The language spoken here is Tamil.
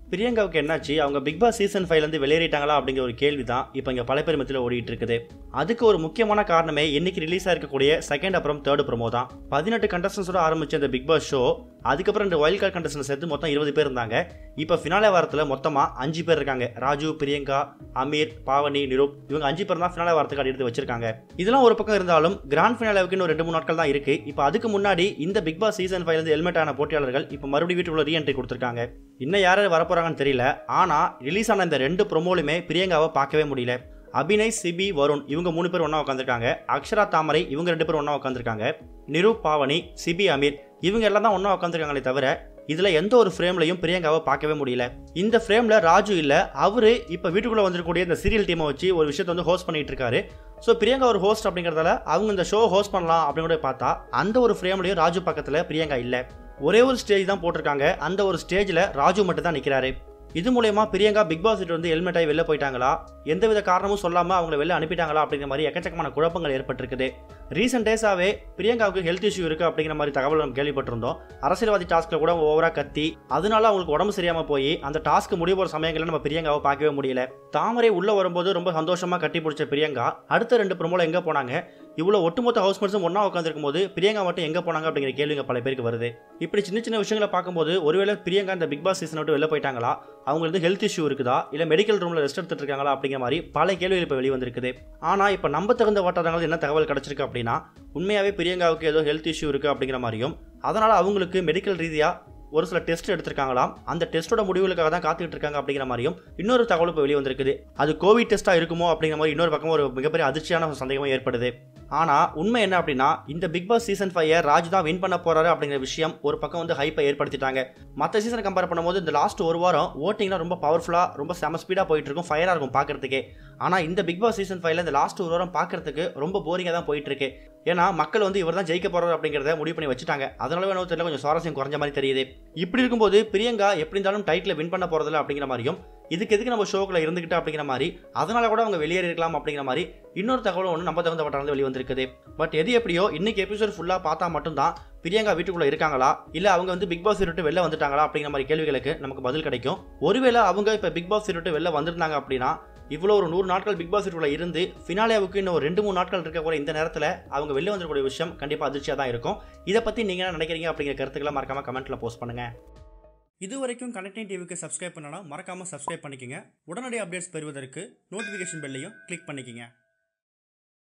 பிரியங்காவுக்கு என்னாச்சு அவங்க பிக் பாஸ் சீசன் ஃபைவ்லேருந்து வெளியேறிட்டாங்களா அப்படிங்கிற ஒரு கேள்வி தான் இப்போ இங்கே பல பேர் மத்தியில் ஓடிட்டு இருக்குது அதுக்கு ஒரு முக்கியமான காரணமே இன்னைக்கு ரிலீஸ் ஆயிருக்கக்கூடிய செகண்ட் அப்புறம் தேர்ட் ப்ரோமோ தான் பதினெட்டு கண்டஸ்டன்ஸோட ஆரம்பிச்ச இந்த பிக் பாஸ் ஷோ அதுக்கப்புறம் ரெண்டு வைல்ட் கார்டு கண்டஸ்டன் சேர்த்து மொத்தம் இருபது பேர் இருந்தாங்க இப்போ ஃபினாலே வாரத்தில் மொத்தமாக அஞ்சு பேர் இருக்காங்க ராஜு பிரியங்கா அமீர் பாவனி நிரூப் இவங்க அஞ்சு பேர் தான் ஃபினாலே வாரத்துக்கு அடி எடுத்து வச்சிருக்காங்க இதெல்லாம் ஒரு பக்கம் இருந்தாலும் கிராண்ட் ஃபினாலேவுக்கு இன்னும் ரெண்டு மூணு நாட்கள் தான் இருக்கு இப்போ அதுக்கு முன்னாடி இந்த பிக் பாஸ் சீசன் ஃபைவ்லேருந்து ஹெல்மெட் ஆன போட்டியாளர்கள் இப்போ மறுபடியும் வீட்டுக்குள்ள ரீஎன்ட்ரி கொடுத்துருக்காங்க இன்னும் யார் யார் வரப்போறாங்கன்னு தெரியல ஆனால் ரிலீஸ் ஆன இந்த ரெண்டு ப்ரொமோலுமே பிரியங்காவை பார்க்கவே முடியல அபிநய் சிபி வருண் இவங்க மூணு பேர் ஒன்றா உட்காந்துருக்காங்க அக்ஷரா தாமரை இவங்க ரெண்டு பேரும் ஒன்றா உட்காந்துருக்காங்க நிரூப் பாவனி சிபி அமீர் இவங்க எல்லாம் தான் ஒன்றா உட்காந்துருக்காங்களே தவிர இதுல எந்த ஒரு ஃப்ரேம்லையும் பிரியங்காவை பார்க்கவே முடியல இந்த ஃப்ரேம்ல ராஜு இல்ல அவரு இப்ப வீட்டுக்குள்ள வந்திருக்கக்கூடிய இந்த சீரியல் டீமை வச்சு ஒரு விஷயத்தை வந்து ஹோஸ்ட் பண்ணிட்டு இருக்காரு ஸோ பிரியங்கா ஒரு ஹோஸ்ட் அப்படிங்கிறதால அவங்க இந்த ஷோ ஹோஸ்ட் பண்ணலாம் அப்படின்னு கூட பார்த்தா அந்த ஒரு ஃப்ரேம்லையும் ராஜு பக்கத்துல பிரியங்கா இல்ல ஒரே ஒரு ஸ்டேஜ் தான் போட்டிருக்காங்க அந்த ஒரு ஸ்டேஜ்ல ராஜு மட்டும் தான் நிக்கிறாரு இது மூலயமா பிரியங்கா பிக் பாஸ் கிட்ட வந்து ஹெல்மெட் ஆகி வெளில போயிட்டாங்களா எந்தவித காரணமும் சொல்லாம அவங்கள வெளில அனுப்பிட்டாங்களா அப்படிங்கிற மாதிரி எக்கச்சக்கமான குழப்பங்கள் ஏற்பட்டிருக்குது ரீசெண்ட் டேஸாவே பிரியங்காவுக்கு ஹெல்த் இஷ்யூ இருக்கு அப்படிங்கிற மாதிரி தகவல் நம்ம கேள்விப்பட்டிருந்தோம் அரசியல்வாதி டாஸ்க்ல கூட ஓவரா கத்தி அதனால அவங்களுக்கு உடம்பு சரியாம போய் அந்த டாஸ்க் முடிய போற சமயங்களில் நம்ம பிரியங்காவை பார்க்கவே முடியல தாமரை உள்ள வரும்போது ரொம்ப சந்தோஷமா கட்டி பிடிச்ச பிரியங்கா அடுத்த ரெண்டு ப்ரமோல எங்க போனாங்க இவ்வளோ ஒட்டுமொத்த ஹவுஸ்மேட்ஸும் ஒன்றா உட்காந்துருக்கும் போது பிரியங்கா மட்டும் எங்கே போனாங்க அப்படிங்கிற கேள்விங்க பல பேருக்கு வருது இப்படி சின்ன சின்ன விஷயங்களை பார்க்கும்போது ஒருவேளை பிரியங்கா இந்த பிக் பாஸ் சீசன் விட்டு வெளில போயிட்டாங்களா அவங்களுக்கு ஹெல்த் இஷ்யூ இருக்குதா இல்லை மெடிக்கல் ரூமில் ரெஸ்ட் எடுத்துட்டு இருக்காங்களா அப்படிங்கிற மாதிரி பல கேள்விகள் இப்போ வெளியே வந்திருக்குது ஆனால் இப்போ நம்ப தகுந்த வட்டாரங்கள் என்ன தகவல் கிடச்சிருக்கு அப்படின்னா உண்மையாகவே பிரியங்காவுக்கு ஏதோ ஹெல்த் இஷ்யூ இருக்குது அப்படிங்கிற மாதிரியும் அதனால் அவங்களுக்கு மெடிக்கல் ரீதியாக ஒரு சில டெஸ்ட் எடுத்திருக்காங்களாம் அந்த டெஸ்ட்டோட முடிவுகளுக்காக தான் காத்துக்கிட்டு இருக்காங்க அப்படிங்கிற மாதிரியும் இன்னொரு தகவல் இப்போ வெளியே வந்திருக்குது அது கோவிட் டெஸ்ட்டாக இருக்குமோ அப்படிங்கிற மாதிரி இன்னொரு பக்கம் ஒரு மிகப்பெரிய அதிர்ச்சியான ஒரு சந்தேகமும் ஏற்படுது ஆனால் உண்மை என்ன அப்படின்னா இந்த Bigg Boss season five Raj தான் வின் பண்ண போறாரு அப்படிங்கிற விஷயம் ஒரு பக்கம் வந்து ஹைப்பை ஏற்படுத்திட்டாங்க மற்ற சீசனை கம்பேர் பண்ணும்போது இந்த லாஸ்ட் ஒரு வாரம் ஓட்டிங்லாம் ரொம்ப பவர்ஃபுல்லாக ரொம்ப செம ஸ்பீடாக போயிட்டு இருக்கும் ஃபயராக இருக்கும் பார்க்கறதுக்கே ஆனால் இந்த பிக் பாஸ் சீசன் ஃபைவ்ல இந்த லாஸ்ட் ஒரு வாரம் பார்க்கறதுக்கு ரொம்ப போரிங்காக தான் போயிட்டு இருக்கு ஏன்னா மக்கள் வந்து இவர் தான் ஜெயிக்க போறாரு அப்படிங்கிறத முடிவு பண்ணி வச்சுட்டாங்க அதனால என்ன தெரியல கொஞ்சம் சுவாரஸ்யம் குறைஞ்ச மாதிரி தெரியுது இப்படி இருக்கும்போது பிரியங்கா எப்படி இருந்தாலும் டைட்டில் வின் பண்ண போறதில்ல அப்படிங்கிற மாதிரியும் இதுக்கு எதுக்கு நம்ம ஷோக்குள்ள இருந்துகிட்டு அப்படிங்கிற மாதிரி அதனால கூட அவங்க வெளியேறி இருக்கலாம் அப்படிங்கிற மாதிரி இன்னொரு தகவலும் ஒன்று நம்ம தகுந்த வட்டாரம் வெளியே வந்திருக்குது பட் எது எப்படியோ இன்னைக்கு எபிசோட் ஃபுல்லாக பார்த்தா மட்டும்தான் பிரியங்கா வீட்டுக்குள்ள இருக்காங்களா இல்லை அவங்க வந்து பிக் பாஸ் விட்டு வெளில வந்துட்டாங்களா அப்படிங்கிற மாதிரி கேள்விகளுக்கு நமக்கு பதில் கிடைக்கும் ஒருவேளை அவங்க இப்போ பிக் பாஸ் விட்டு வெளில வந்திருந்தாங்க அப்படின்னா இவ்வளோ ஒரு நூறு நாட்கள் பிக் பாஸ் வீட்டுக்குள்ள இருந்து ஃபினாலேவுக்கு இன்னும் ஒரு ரெண்டு மூணு நாட்கள் இருக்கக்கூடிய இந்த நேரத்தில் அவங்க வெளில வந்துடக்கூடிய விஷயம் கண்டிப்பாக அதிர்ச்சியாக தான் இருக்கும் இதை பற்றி நீங்கள் என்ன நினைக்கிறீங்க அப்படிங்கிற கருத்துக்களை மறக்காம கமெண்ட்டில் போஸ்ட் பண்ணுங்கள் இது வரைக்கும் கனெக்டிங் டிவிக்கு சப்ஸ்கிரைப் பண்ணனா மறக்காமல் சப்ஸ்கிரைப் பண்ணிக்கங்க உடனடி அப்டேட்ஸ் பெறுவதற்கு நோட்டிஃபிகேஷன் பெல்லையும் கிளிக் பண்ணிக்கங்க